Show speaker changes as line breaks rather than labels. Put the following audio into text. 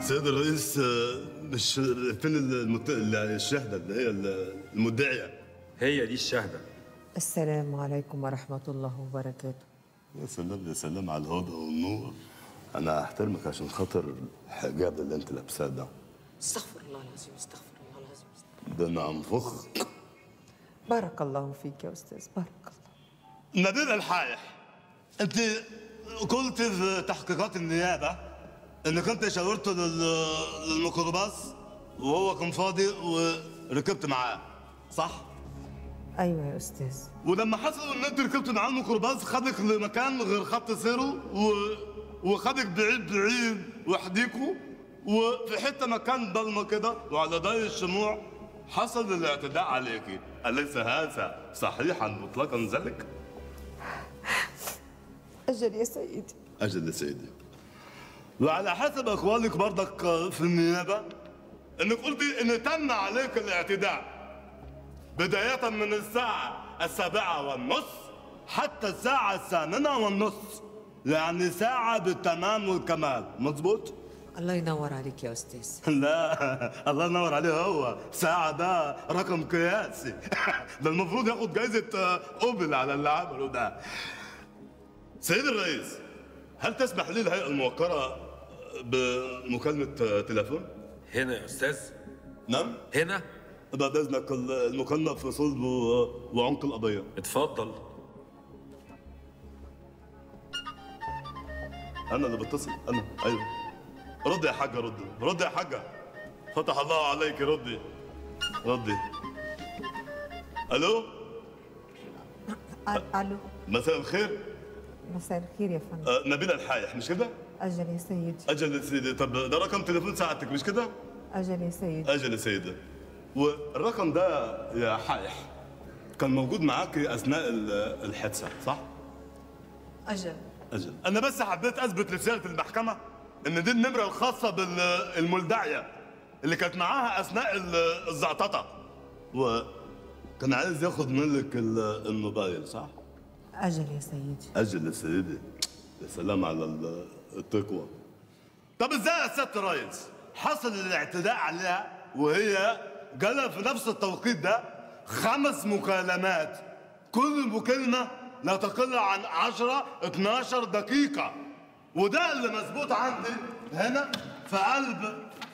سيد الرئيس آه، مش فين المت... الشهدة اللي هي المدعية
هي دي الشهدة
السلام عليكم ورحمة الله وبركاته
يا سلام يا سلام على الهدى والنور أنا أحترمك عشان خاطر الحجاب اللي أنت لابساه ده
استغفر الله العظيم استغفر الله العظيم استغفر.
ده أنا أنفخك
بارك الله فيك يا أستاذ بارك الله
نبيل الحايح أنت قلت في تحقيقات النيابة إنك أنت شاورته لل- للميكروباص وهو كان فاضي وركبت معاه صح؟
أيوة يا أستاذ
ولما حصل ان انت ركبت معاه الميكروباص خدك لمكان غير خط سيره و... وخدك بعيد بعيد وحديكوا وفي حته مكان ضلمه كده وعلى ضي الشموع حصل الاعتداء عليك اليس هذا صحيحا مطلقا ذلك؟
أجل يا سيدي
اجل يا سيدي وعلى حسب اقوالك برضك في النيابه انك قلتي ان تم عليك الاعتداء بداية من الساعة السابعة والنصف حتى الساعة الثامنة والنصف يعني ساعة بالتمام والكمال مظبوط؟
الله ينور عليك يا أستاذ
لا الله ينور عليه هو ساعة ده رقم قياسي ده المفروض ياخد جايزة أوبل على اللي عمله ده سيد الرئيس هل تسمح لي الهيئة الموقرة بمكالمة تليفون؟
هنا يا أستاذ
نعم؟
هنا
بعد إذنك المكالمة في صلب و- وعمق القضية
اتفضل
انا اللي بتصل انا ايوه ردي يا حاجه ردي ردي يا حاجه فتح الله عليك ردي ردي الو
أ- ألو
مساء الخير
مساء الخير يا فندم
أه نبيل الحايح مش كده
أجل يا سيدي
اجل يا سيدي طب ده رقم تليفون ساعتك مش كده
أجل يا سيدي
اجل يا سيدي والرقم ده يا حايح كان موجود معاك اثناء ال- الحادثه صح
أجل
أجل أنا بس حبيت أثبت لسيادة المحكمة إن دي النمرة الخاصة بالملدعية اللي كانت معاها أثناء ال- الزعططة وكان عايز ياخد منك ال- الموبايل صح؟
أجل يا سيدي
أجل يا سيدي يا سلام على ال- التقوى طب ازاي يا سيادة الريس حصل الاعتداء عليها وهي جالها في نفس التوقيت ده خمس مكالمات كل مكالمة لا تقل عن 10 12 دقيقة وده اللي مظبوط عندي هنا في قلب